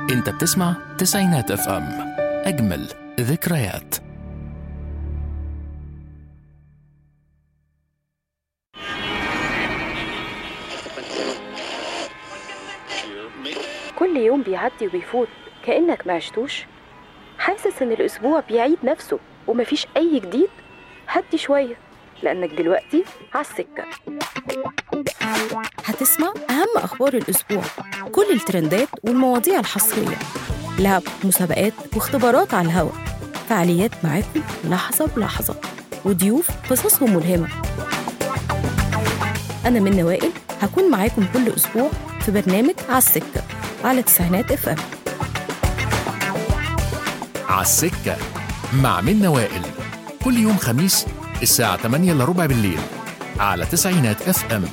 انت بتسمع تسعينات اف ام اجمل ذكريات كل يوم بيعدي وبيفوت كأنك ما عشتوش حاسس إن الأسبوع بيعيد نفسه ومفيش أي جديد هدي شوية لأنك دلوقتي عالسكة هتسمع أهم أخبار الأسبوع كل الترندات والمواضيع الحصرية لعب مسابقات واختبارات على الهوا فعاليات معاكم لحظة بلحظة وضيوف قصصهم ملهمة أنا من وائل هكون معاكم كل أسبوع في برنامج عالسكة على تسعينات اف ام عالسكة مع منى وائل كل يوم خميس الساعة 8 إلا ربع بالليل على تسعينات اف ام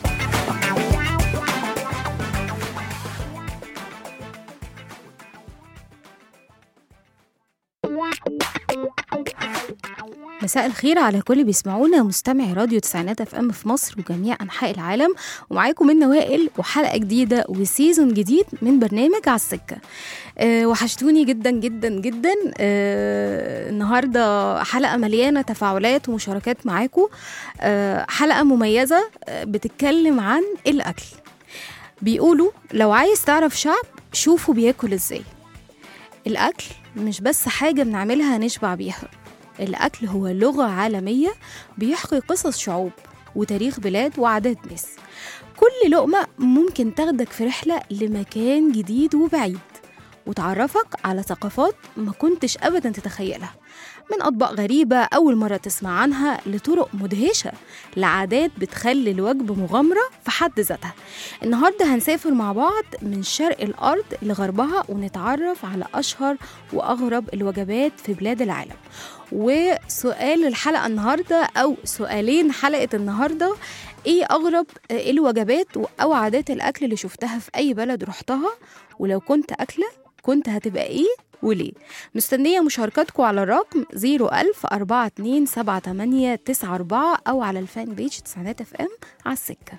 مساء الخير على كل بيسمعونا مستمعي راديو تسعينات اف ام في مصر وجميع انحاء العالم ومعاكم منى وائل وحلقه جديده وسيزون جديد من برنامج على السكه أه وحشتوني جدا جدا جدا أه النهارده حلقه مليانه تفاعلات ومشاركات معاكم أه حلقه مميزه أه بتتكلم عن الاكل بيقولوا لو عايز تعرف شعب شوفوا بياكل ازاي الاكل مش بس حاجه بنعملها نشبع بيها الأكل هو لغة عالمية بيحكي قصص شعوب وتاريخ بلاد وعادات ناس كل لقمة ممكن تاخدك في رحلة لمكان جديد وبعيد وتعرفك على ثقافات ما كنتش أبدا تتخيلها من أطباق غريبة أول مرة تسمع عنها لطرق مدهشة لعادات بتخلي الوجبة مغامرة في حد ذاتها النهاردة هنسافر مع بعض من شرق الأرض لغربها ونتعرف على أشهر وأغرب الوجبات في بلاد العالم وسؤال الحلقة النهاردة أو سؤالين حلقة النهاردة إيه أغرب الوجبات أو عادات الأكل اللي شفتها في أي بلد رحتها ولو كنت أكلة كنت هتبقى إيه وليه مستنية مشاركاتكم على الرقم 01000 427894 أو على الفان بيج تسعينات اف ام على السكة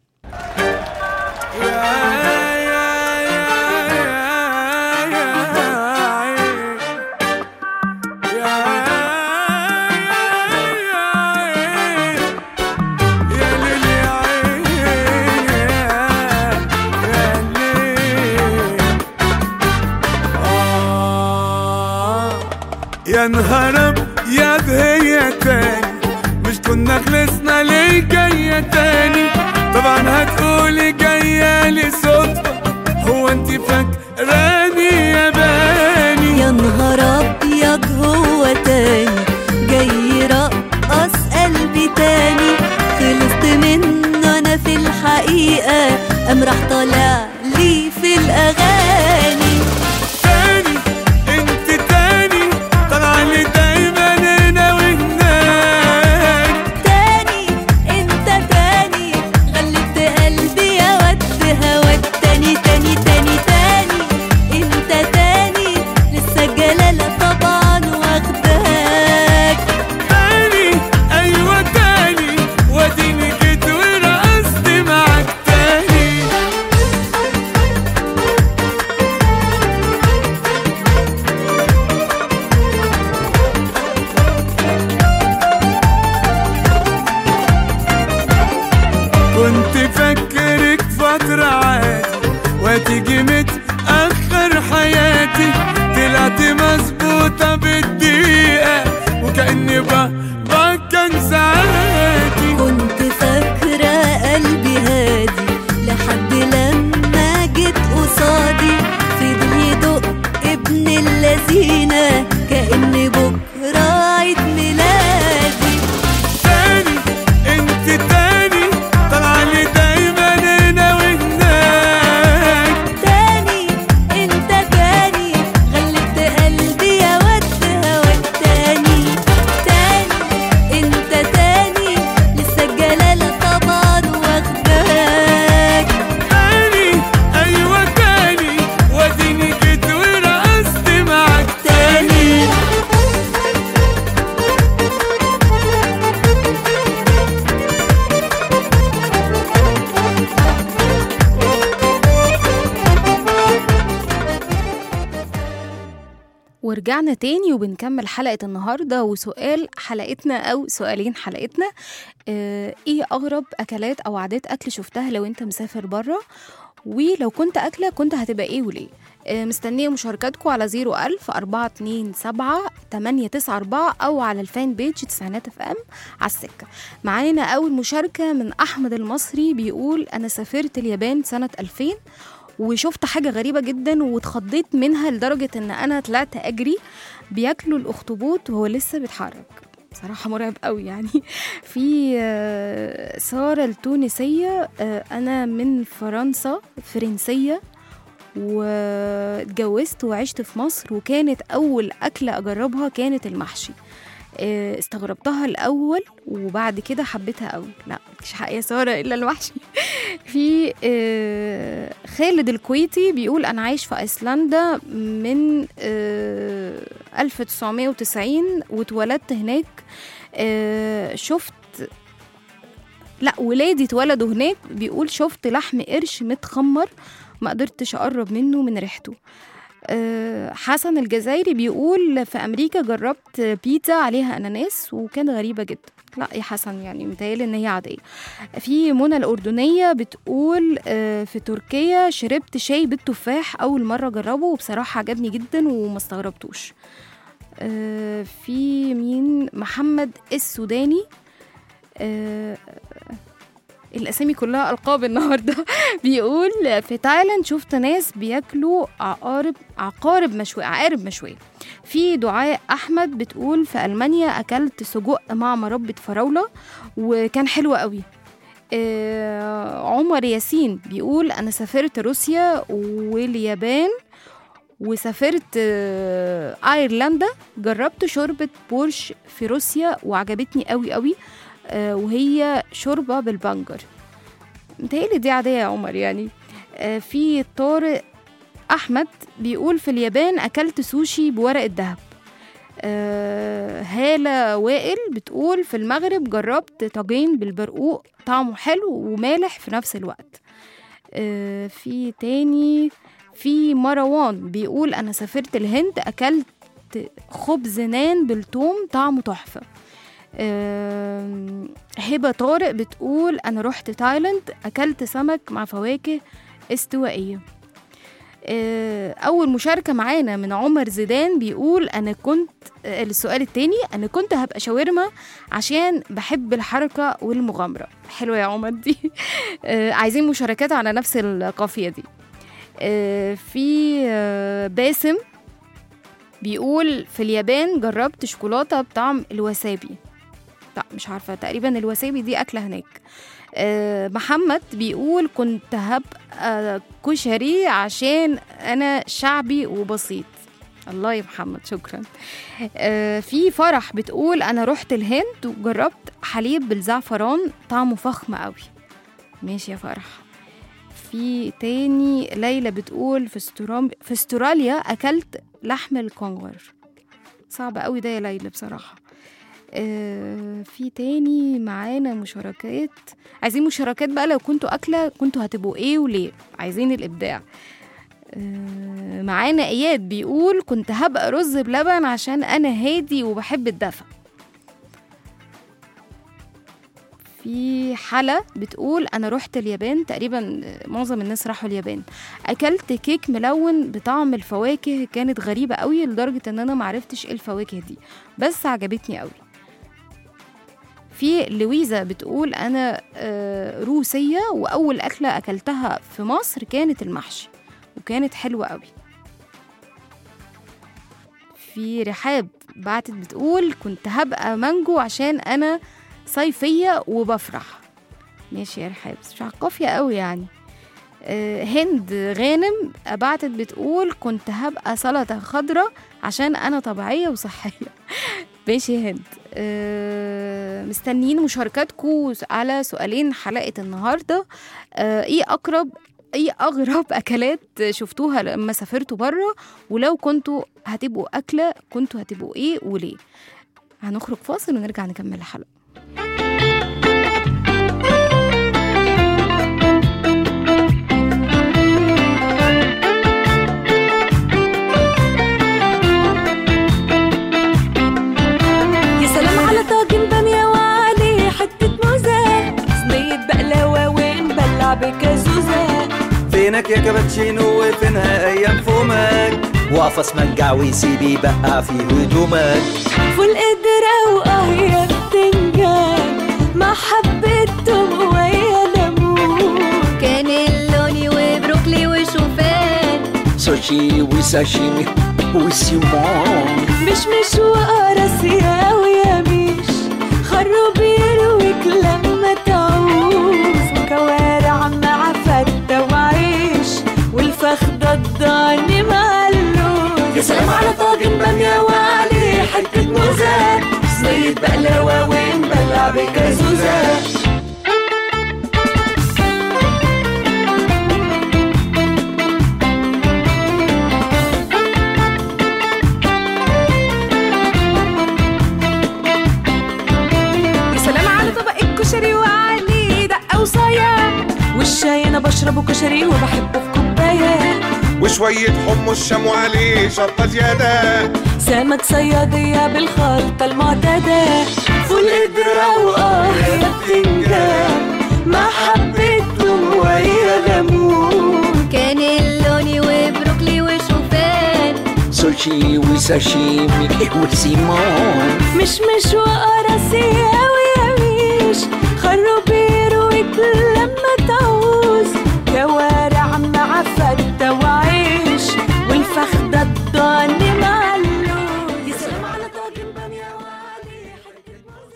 يا نهار يا هي تاني مش كنا خلصنا ليه جاية تاني طبعا هتقولي جاية لي صدفة هو انت فاكراني يا باني يا نهار ابيض هو تاني جاي يرقص قلبي تاني خلصت منه انا في الحقيقه قام راح طالع لي في الاغاني تاني انت تاني طالعة لي دايما هنا وهناك تاني انت تاني غلبت قلبي يا ود هواك تاني تاني تاني تاني انت تاني لسه الجلاله طبعا واخداك تاني ايوه تاني واديني جيت ورقصت معاك تاني ورجعنا تاني وبنكمل حلقة النهاردة وسؤال حلقتنا أو سؤالين حلقتنا آه إيه أغرب أكلات أو عادات أكل شفتها لو أنت مسافر برا ولو كنت أكلة كنت هتبقى إيه وليه آه مستنية مشاركاتكم على 01000 427 894 أو على الفان بيج تسعينات اف ام على السكة معانا أول مشاركة من أحمد المصري بيقول أنا سافرت اليابان سنة 2000 وشفت حاجة غريبة جدا واتخضيت منها لدرجة ان انا طلعت اجري بياكلوا الاخطبوط وهو لسه بيتحرك بصراحة مرعب قوي يعني في آه، سارة التونسية آه، أنا من فرنسا فرنسية واتجوزت وعشت في مصر وكانت أول أكلة أجربها كانت المحشي آه، استغربتها الأول وبعد كده حبيتها قوي لا مش حق يا سارة إلا المحشي في آه، خالد الكويتي بيقول أنا عايش في أيسلندا من آه، 1990 واتولدت هناك آه، شفت لا ولادي اتولدوا هناك بيقول شفت لحم قرش متخمر ما قدرتش اقرب منه من ريحته آه، حسن الجزائري بيقول في امريكا جربت بيتزا عليها اناناس وكانت غريبه جدا لا يا حسن يعني متهيألي ان هي عاديه في منى الاردنيه بتقول آه، في تركيا شربت شاي بالتفاح اول مره اجربه وبصراحه عجبني جدا وما استغربتوش آه، في مين محمد السوداني آه، الاسامي كلها القاب النهارده بيقول في تايلاند شفت ناس بياكلوا عقارب عقارب مشويه عقارب مشويه في دعاء احمد بتقول في المانيا اكلت سجق مع مربى فراوله وكان حلو قوي آه عمر ياسين بيقول انا سافرت روسيا واليابان وسافرت آه ايرلندا جربت شوربه بورش في روسيا وعجبتني قوي قوي آه، وهي شوربة بالبنجر متهيألي دي عادية يا عمر يعني آه، في طارق أحمد بيقول في اليابان أكلت سوشي بورق الذهب آه، هالة وائل بتقول في المغرب جربت طاجين بالبرقوق طعمه حلو ومالح في نفس الوقت آه، في تاني في مروان بيقول أنا سافرت الهند أكلت خبز نان بالثوم طعمه تحفة آم، هبة طارق بتقول أنا رحت تايلاند أكلت سمك مع فواكه استوائية آه، أول مشاركة معانا من عمر زيدان بيقول أنا كنت آه، السؤال التاني أنا كنت هبقى شاورما عشان بحب الحركة والمغامرة حلوة يا عمر دي آه، عايزين مشاركات على نفس القافية دي آه، في آه، باسم بيقول في اليابان جربت شوكولاتة بطعم الوسابي لا مش عارفة تقريبا الوسابي دي أكلة هناك آه، محمد بيقول كنت هبقى كشري عشان أنا شعبي وبسيط الله يا محمد شكرا آه، في فرح بتقول أنا رحت الهند وجربت حليب بالزعفران طعمه فخم قوي ماشي يا فرح في تاني ليلى بتقول في استرام... في استراليا أكلت لحم الكونغر صعب قوي ده يا ليلى بصراحة آه، في تاني معانا مشاركات عايزين مشاركات بقى لو كنتوا أكلة كنتوا هتبقوا إيه وليه عايزين الإبداع آه، معانا إياد بيقول كنت هبقى رز بلبن عشان أنا هادي وبحب الدفى في حلا بتقول أنا رحت اليابان تقريبا معظم الناس راحوا اليابان أكلت كيك ملون بطعم الفواكه كانت غريبة قوي لدرجة إن أنا معرفتش إيه الفواكه دي بس عجبتني قوي في لويزا بتقول أنا آه، روسية وأول أكلة أكلتها في مصر كانت المحشي وكانت حلوة قوي في رحاب بعتت بتقول كنت هبقى مانجو عشان أنا صيفية وبفرح ماشي يا رحاب بس مش على القافية قوي يعني آه، هند غانم بعتت بتقول كنت هبقى سلطة خضرة عشان أنا طبيعية وصحية ماشي يا هند آه، مستنيين مشاركاتكم على سؤالين حلقة النهاردة آه، ايه أقرب ايه أغرب أكلات شفتوها لما سافرتوا بره ولو كنتوا هتبقوا أكلة كنتوا هتبقوا ايه وليه هنخرج فاصل ونرجع نكمل الحلقة بكازوزة فينك يا كابتشينو وفينها ايام فمك وقفص منقع ويسيب يبقى في هدومك فول قدرة واه يا بتنجان مع حبة توم ويا ليمون كان اللوني وبروكلي وشوفان سوشي وساشيمي وسيمون مش مش وقرص يا ويا مش خروب يرويك لما تعوز وكوارع مع فتة وعيش والفخدة الضاني مع اللوز يا سلام على طاجن بامية وعليه حتة موزة صينية بقلاوة ونبلع بكازوزة يا سلام على طبق الكشري وعليه دقة وصايا والشاي انا بشربه كشري وبحبه في كوبايه وشوية حمص شام وعليه شطة زيادة سمك صيادية بالخلطة المعتادة فول قدرة وآه يا بتنجان مع حبة توم ويا ليمون كان اللوني وبروكلي وشوفان سوشي وساشيمي وسيمون مش مش وقرص يا ويا مش خروب يرويك لما تعوز كوارع مع فتة وعيش والفخدة الضاني مع اللوز يا سلام على طاجن بامية وعليه حتة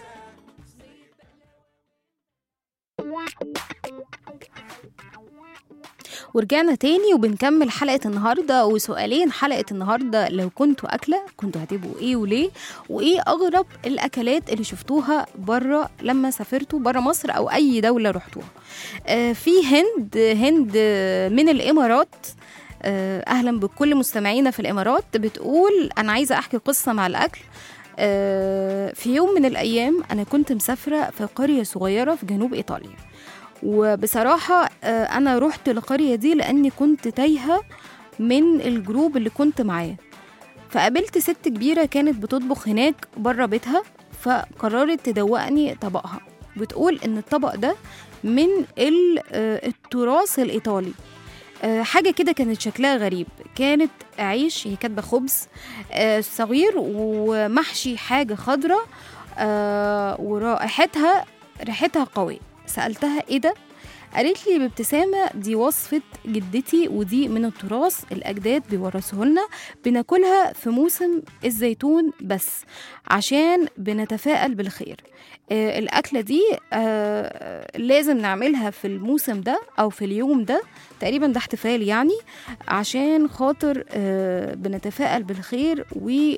ورجعنا تاني وبنكمل حلقة النهاردة وسؤالين حلقة النهاردة لو كنتوا أكلة كنتوا هتبقوا إيه وليه وإيه أغرب الأكلات اللي شفتوها بره لما سافرتوا بره مصر أو أي دولة رحتوها آه في هند هند آه، من الإمارات آه، أهلا بكل مستمعينا في الإمارات بتقول أنا عايزة أحكي قصة مع الأكل آه، في يوم من الأيام أنا كنت مسافرة في قرية صغيرة في جنوب إيطاليا وبصراحة آه، أنا رحت القرية دي لأني كنت تايهة من الجروب اللي كنت معاه فقابلت ست كبيرة كانت بتطبخ هناك بره بيتها فقررت تدوقني طبقها بتقول إن الطبق ده من ال- آه، التراث الإيطالي آه، حاجة كده كانت شكلها غريب كانت عيش هي كاتبة خبز آه، صغير ومحشي حاجة خضرة آه، ورائحتها ريحتها قوية سألتها ايه ده قالت لي بابتسامة دي وصفة جدتي ودي من التراث الأجداد بيورثوه لنا بناكلها في موسم الزيتون بس عشان بنتفائل بالخير آه الأكلة دي آه لازم نعملها في الموسم ده أو في اليوم ده تقريبا ده احتفال يعني عشان خاطر آه بنتفائل بالخير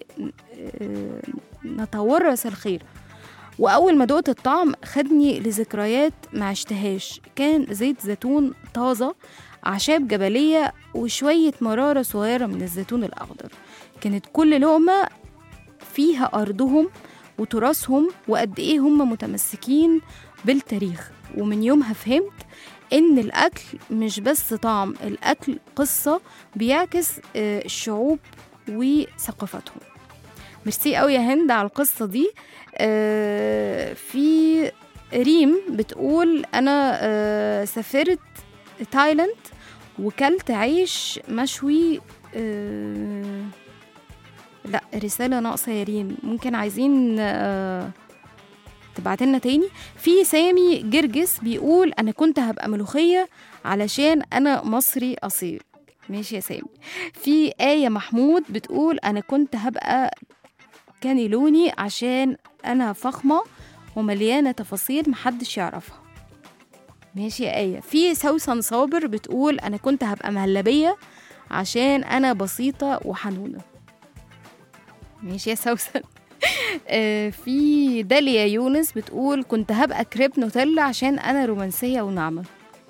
ونتورث الخير وأول ما دقت الطعم خدني لذكريات ما عشتهاش كان زيت زيتون طازة أعشاب جبلية وشوية مرارة صغيرة من الزيتون الأخضر كانت كل لقمة فيها أرضهم وتراثهم وقد إيه هم متمسكين بالتاريخ ومن يومها فهمت إن الأكل مش بس طعم الأكل قصة بيعكس آه، الشعوب وثقافتهم ميرسي قوي يا هند على القصة دي آه، في ريم بتقول أنا آه، سافرت تايلاند وكلت عيش مشوي آه، لا رسالة ناقصة يا ريم ممكن عايزين آه، تبعتلنا تاني في سامي جرجس بيقول أنا كنت هبقى ملوخية علشان أنا مصري أصيل ماشي يا سامي في آية محمود بتقول أنا كنت هبقى كانيلوني عشان أنا فخمة ومليانة تفاصيل محدش يعرفها ماشي يا آية في سوسن صابر بتقول أنا كنت هبقى مهلبية عشان أنا بسيطة وحنونة ماشي يا سوسن آه، في داليا يونس بتقول كنت هبقى كريب نوتيلا عشان أنا رومانسية وناعمة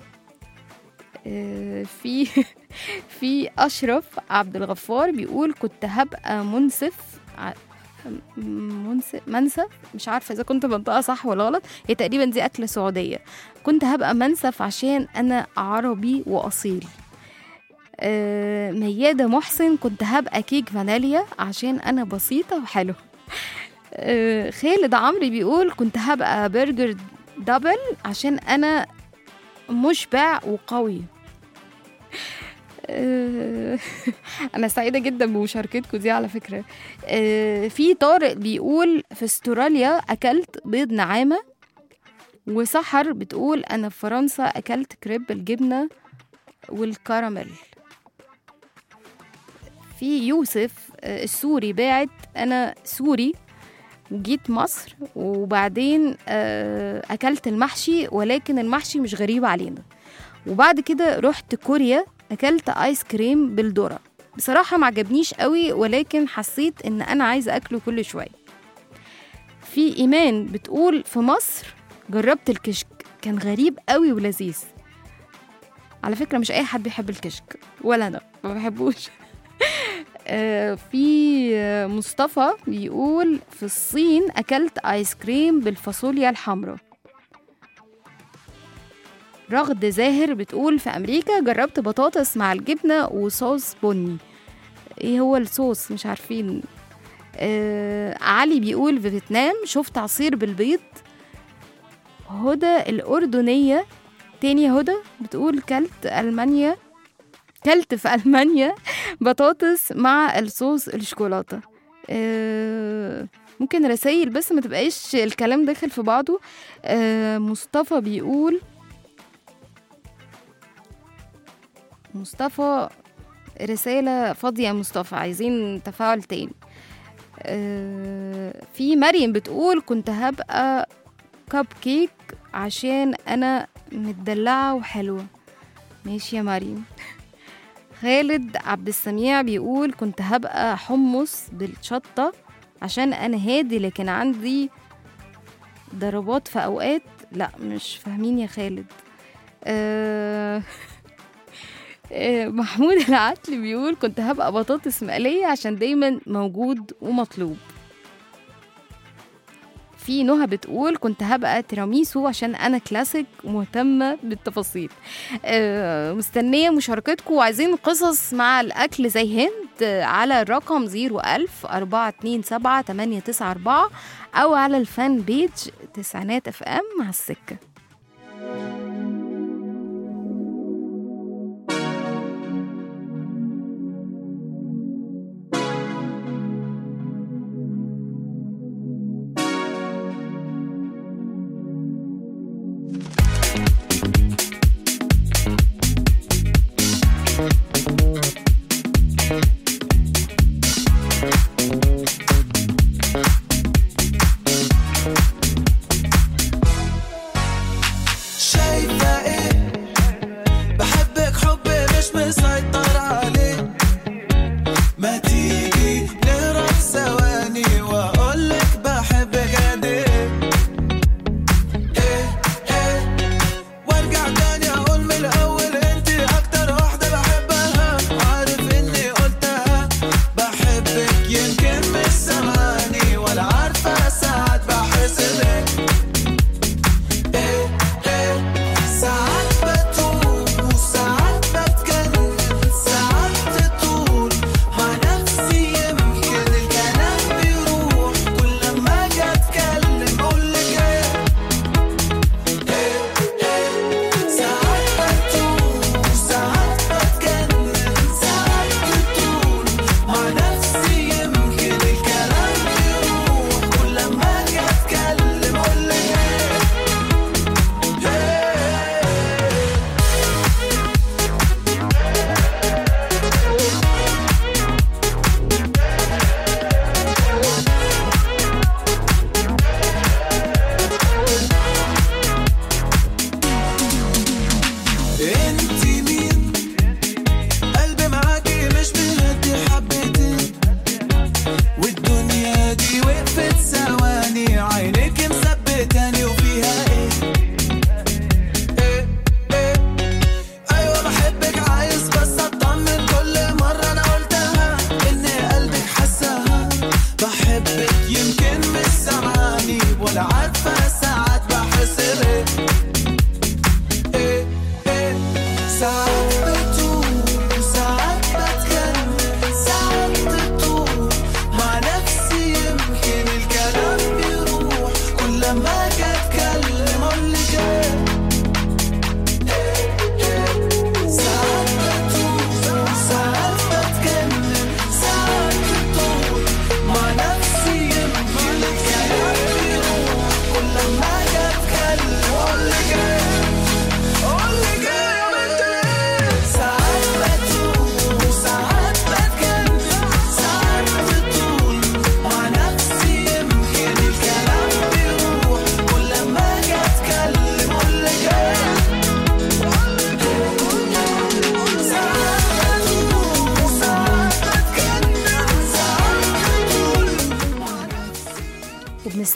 آه، في في أشرف عبد الغفار بيقول كنت هبقى منصف ع- منسف منسف مش عارفه اذا كنت بنطقها صح ولا غلط هي تقريبا دي اكله سعوديه كنت هبقى منسف عشان انا عربي واصيل آه، ميادة محسن كنت هبقى كيك فانيليا عشان أنا بسيطة وحلوة آه، خالد عمرو بيقول كنت هبقى برجر دبل عشان أنا مشبع وقوي آه، انا سعيده جدا بمشاركتكم دي على فكره آه، في طارق بيقول في استراليا اكلت بيض نعامه وسحر بتقول انا في فرنسا اكلت كريب الجبنه والكراميل في يوسف آه، السوري باعت انا سوري جيت مصر وبعدين آه، اكلت المحشي ولكن المحشي مش غريب علينا وبعد كده رحت كوريا اكلت ايس كريم بالذره بصراحه ما عجبنيش قوي ولكن حسيت ان انا عايزه اكله كل شويه في ايمان بتقول في مصر جربت الكشك كان غريب قوي ولذيذ على فكره مش اي حد بيحب الكشك ولا انا ما بحبوش آه، في آه، مصطفى بيقول في الصين اكلت ايس كريم بالفاصوليا الحمراء رغد زاهر بتقول في امريكا جربت بطاطس مع الجبنه وصوص بني ايه هو الصوص مش عارفين آه علي بيقول في فيتنام شفت عصير بالبيض هدى الأردنية تاني يا هدى بتقول كلت ألمانيا كلت في ألمانيا بطاطس مع الصوص الشوكولاتة آه، ممكن رسائل بس ما تبقاش الكلام داخل في بعضه آه، مصطفى بيقول مصطفى رسالة فاضية يا مصطفى عايزين تفاعل تاني آه، في مريم بتقول كنت هبقى كب كيك عشان انا متدلعة وحلوة ماشي يا مريم خالد عبد السميع بيقول كنت هبقى حمص بالشطة عشان أنا هادي لكن عندي ضربات في أوقات لا مش فاهمين يا خالد أه آه، محمود العتل بيقول كنت هبقى بطاطس مقلية عشان دايما موجود ومطلوب في نهى بتقول كنت هبقى تيراميسو عشان انا كلاسيك ومهتمه بالتفاصيل آه، مستنيه مشاركتكم وعايزين قصص مع الاكل زي هند آه، على الرقم 01000 427 894 او على الفان بيج تسعينات اف ام مع السكه شايف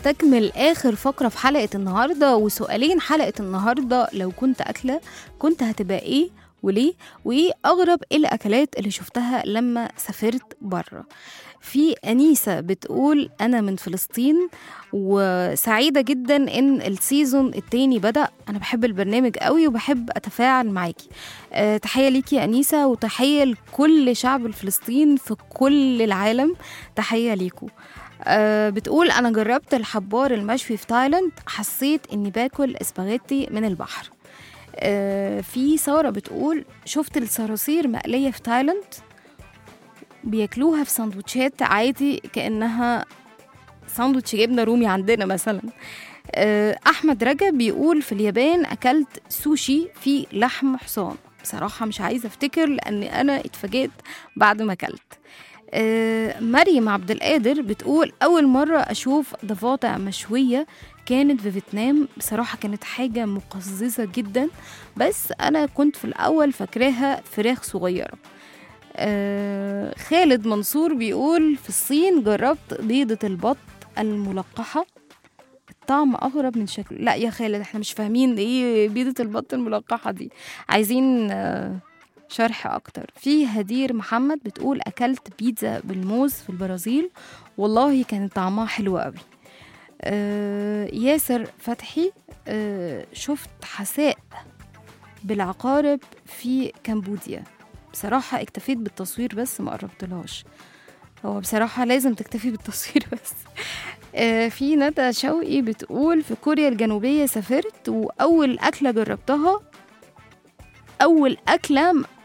نستكمل آخر فقرة في حلقة النهاردة وسؤالين حلقة النهاردة لو كنت أكلة كنت هتبقى إيه وليه وإيه أغرب الأكلات اللي شفتها لما سافرت بره في أنيسة بتقول أنا من فلسطين وسعيدة جدا إن السيزون التاني بدأ أنا بحب البرنامج قوي وبحب أتفاعل معاكي أه تحية ليكي يا أنيسة وتحية لكل شعب الفلسطين في كل العالم تحية ليكوا أه بتقول أنا جربت الحبار المشوي في تايلاند حسيت إني باكل اسباغيتي من البحر أه في سارة بتقول شفت الصراصير مقلية في تايلاند بياكلوها في سندوتشات عادي كأنها ساندوتش جبنة رومي عندنا مثلا أه أحمد رجب بيقول في اليابان أكلت سوشي فيه لحم حصان بصراحة مش عايزة أفتكر لأن أنا اتفاجئت بعد ما أكلت آه، مريم عبد القادر بتقول أول مرة أشوف ضفادع مشوية كانت في فيتنام بصراحة كانت حاجة مقززة جدا بس أنا كنت في الأول فاكراها فراخ صغيرة آه، خالد منصور بيقول في الصين جربت بيضة البط الملقحة الطعم أغرب من شكله لا يا خالد احنا مش فاهمين ايه بيضة البط الملقحة دي عايزين آه، شرح أكتر في هدير محمد بتقول أكلت بيتزا بالموز في البرازيل والله كان طعمها حلو قوي آه ياسر فتحي آه شفت حساء بالعقارب في كمبوديا بصراحة اكتفيت بالتصوير بس ما قربتلهاش هو بصراحة لازم تكتفي بالتصوير بس آه في ندى شوقي بتقول في كوريا الجنوبية سافرت وأول أكلة جربتها أول أكلة م-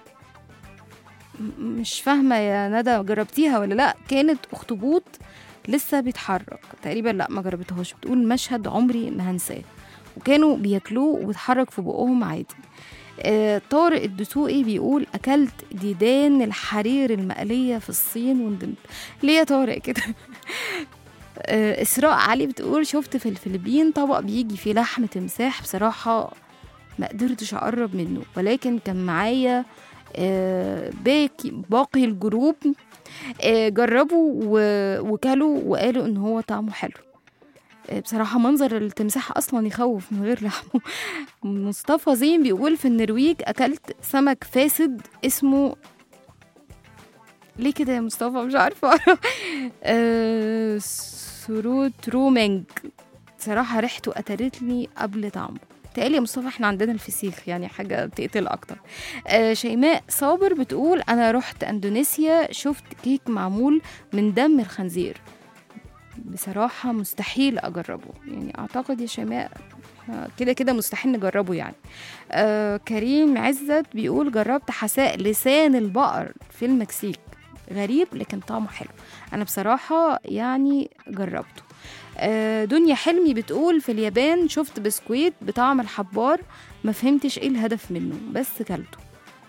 مش فاهمة يا ندى جربتيها ولا لأ كانت أخطبوط لسه بيتحرك تقريبا لأ ما جربتهاش بتقول مشهد عمري ما هنساه وكانوا بياكلوه وبيتحرك في بقهم عادي آه طارق الدسوقي بيقول أكلت ديدان الحرير المقلية في الصين وندمت ليه يا طارق كده آه إسراء علي بتقول شفت في الفلبين طبق بيجي فيه لحم تمساح بصراحة ما قدرتش أقرب منه ولكن كان معايا آه، باقي باقي الجروب آه، جربوا و- وكلوا وقالوا ان هو طعمه حلو آه، بصراحة منظر التمساح أصلا يخوف من غير لحمه مصطفى زين بيقول في النرويج أكلت سمك فاسد اسمه ليه كده يا مصطفى مش عارفة آه، سروت رومينج صراحة ريحته قتلتني قبل طعمه تقالي يا مصطفى احنا عندنا الفسيخ يعني حاجة تقتل أكتر آه شيماء صابر بتقول أنا رحت أندونيسيا شفت كيك معمول من دم الخنزير بصراحة مستحيل أجربه يعني أعتقد يا شيماء إحنا كده كده مستحيل نجربه يعني آه كريم عزت بيقول جربت حساء لسان البقر في المكسيك غريب لكن طعمه حلو أنا بصراحة يعني جربته آه، دنيا حلمي بتقول في اليابان شفت بسكويت بطعم الحبار ما فهمتش ايه الهدف منه بس كلته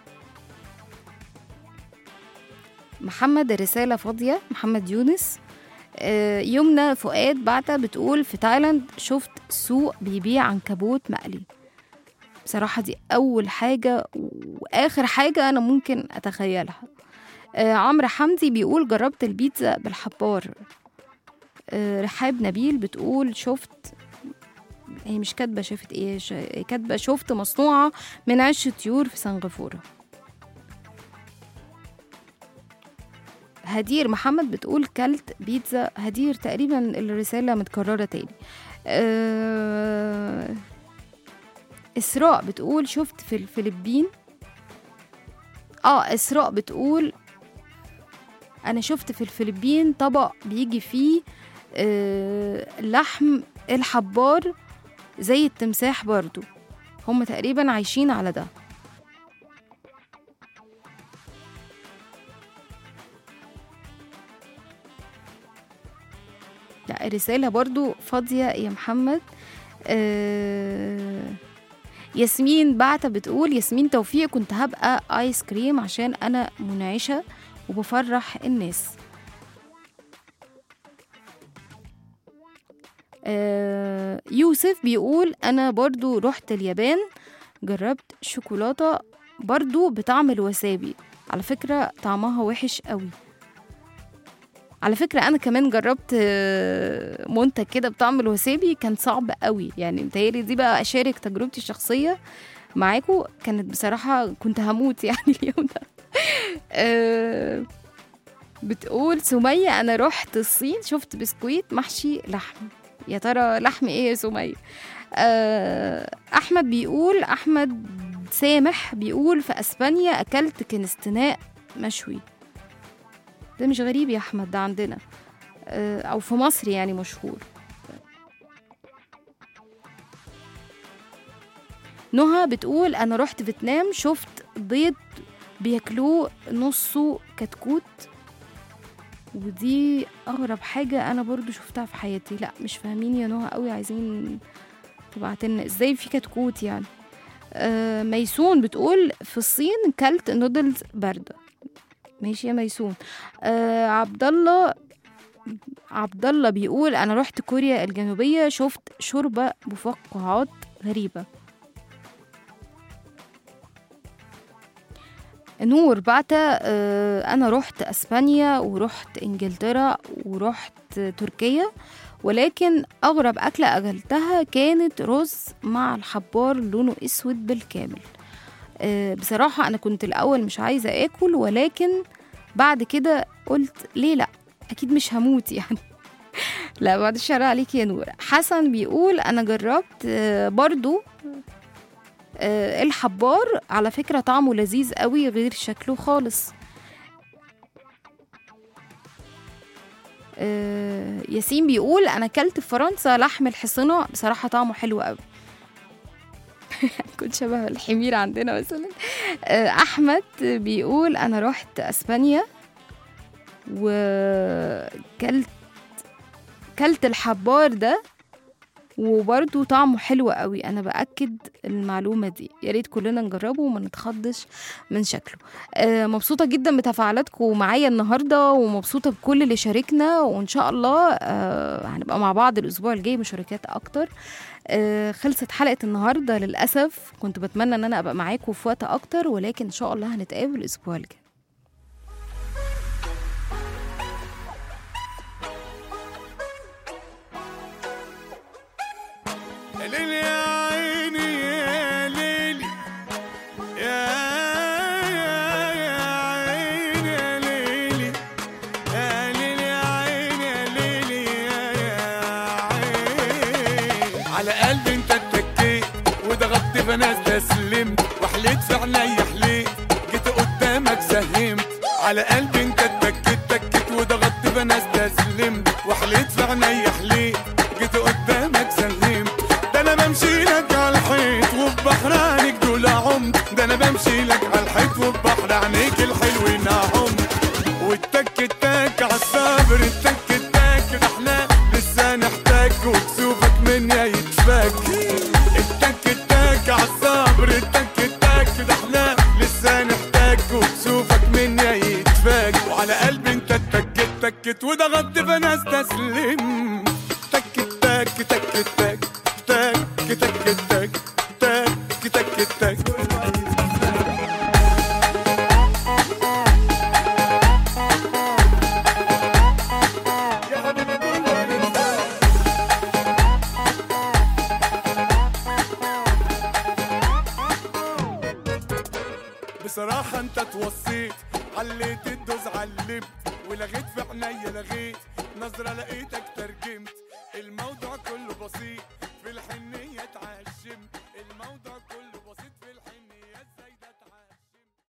محمد الرسالة فاضية محمد يونس آه، يمنى فؤاد بعتة بتقول في تايلاند شفت سوق بيبيع عنكبوت مقلي بصراحة دي أول حاجة وآخر حاجة أنا ممكن أتخيلها آه، عمرو حمدي بيقول جربت البيتزا بالحبار آه، رحاب نبيل بتقول شفت هي مش كاتبة شافت ايه ش- كاتبة شفت مصنوعة من عش طيور في سنغافورة هدير محمد بتقول كلت بيتزا هدير تقريبا الرسالة متكررة تاني أه إسراء بتقول شفت في الفلبين اه إسراء بتقول أنا شفت في الفلبين طبق بيجي فيه آه، لحم الحبار زي التمساح برضو هم تقريبا عايشين على ده لا الرسالة برضو فاضية يا محمد آه ياسمين بعتة بتقول ياسمين توفيق كنت هبقى آيس كريم عشان أنا منعشة وبفرح الناس آه، يوسف بيقول انا برضو رحت اليابان جربت شوكولاتة برضو بطعم الوسابي على فكرة طعمها وحش قوي على فكرة أنا كمان جربت آه، منتج كده بطعم الوسابي كان صعب قوي يعني متهيألي دي بقى أشارك تجربتي الشخصية معاكم كانت بصراحة كنت هموت يعني اليوم ده آه، بتقول سمية أنا رحت الصين شفت بسكويت محشي لحم يا ترى لحم إيه يا سمية آه، أحمد بيقول أحمد سامح بيقول في أسبانيا أكلت كنستناء مشوي ده مش غريب يا أحمد ده عندنا آه، أو في مصر يعني مشهور نهى بتقول أنا رحت فيتنام شفت بيض بياكلوه نصه كتكوت ودي أغرب حاجة أنا برضو شفتها في حياتي لا مش فاهمين يا نهى قوي عايزين تبعتلنا ازاي في كتكوت يعني آه ميسون بتقول في الصين كلت نودلز باردة ماشي يا ميسون آه عبد الله عبد الله بيقول انا رحت كوريا الجنوبيه شفت شوربه مفقعات غريبه نور بعتة آه، أنا رحت أسبانيا ورحت إنجلترا ورحت تركيا ولكن أغرب أكلة أكلتها كانت رز مع الحبار لونه أسود بالكامل آه، بصراحة أنا كنت الأول مش عايزة آكل ولكن بعد كده قلت ليه لأ أكيد مش هموت يعني لا بعد الشر عليك يا نور حسن بيقول أنا جربت آه، برضو آه، الحبار على فكرة طعمه لذيذ قوي غير شكله خالص آه، ياسين بيقول انا اكلت في فرنسا لحم الحصنة بصراحة طعمه حلو قوي كنت شبه الحمير عندنا مثلا آه، احمد بيقول انا رحت اسبانيا وكلت كلت الحبار ده وبرده طعمه حلو قوي انا باكد المعلومه دي يا ريت كلنا نجربه وما نتخضش من شكله آه مبسوطه جدا بتفاعلاتكم معايا النهارده ومبسوطه بكل اللي شاركنا وان شاء الله آه هنبقى مع بعض الاسبوع الجاي مشاركات اكتر آه خلصت حلقه النهارده للاسف كنت بتمنى ان انا ابقى معاكم في وقت اكتر ولكن ان شاء الله هنتقابل الاسبوع الجاي يا ليلي يا عيني يا ليلي يا يا يا عيني يا ليلي يا ليلي يا عيني يا ليلي يا يا عيني على قلبي انت اتكيت وضغطت فانا استسلمت وحليت في عينيا حليت جيت قدامك سهمت على قلبي انت اتكيت تكيت وضغطت فانا استسلمت وحليت في عينيا حليت جيت قدامك سلمت ده انا بمشي لك على الحيط وفي بحر عينيك دول عمت ده انا بمشي لك على الحيط وفي بحر عينيك الحلوين عمت والتك التك على الصبر التك التك ده احنا لسه نحتاج وكسوفك مني يتفك التك التك على الصبر التك التك ده احنا لسه نحتاج وكسوفك مني يتفك وعلى قلبي انت اتكت تكت وضغطت فانا استسلم تك تك تك تك تك تك تك تك تك تك يا حبيبي كله بصراحة انت توصيت عليت الدوز علمت ولغيت في عينيا لغيت نظرة لقيتك ترجمت الموضوع كله بسيط في الحنية اتعشمت الموضوع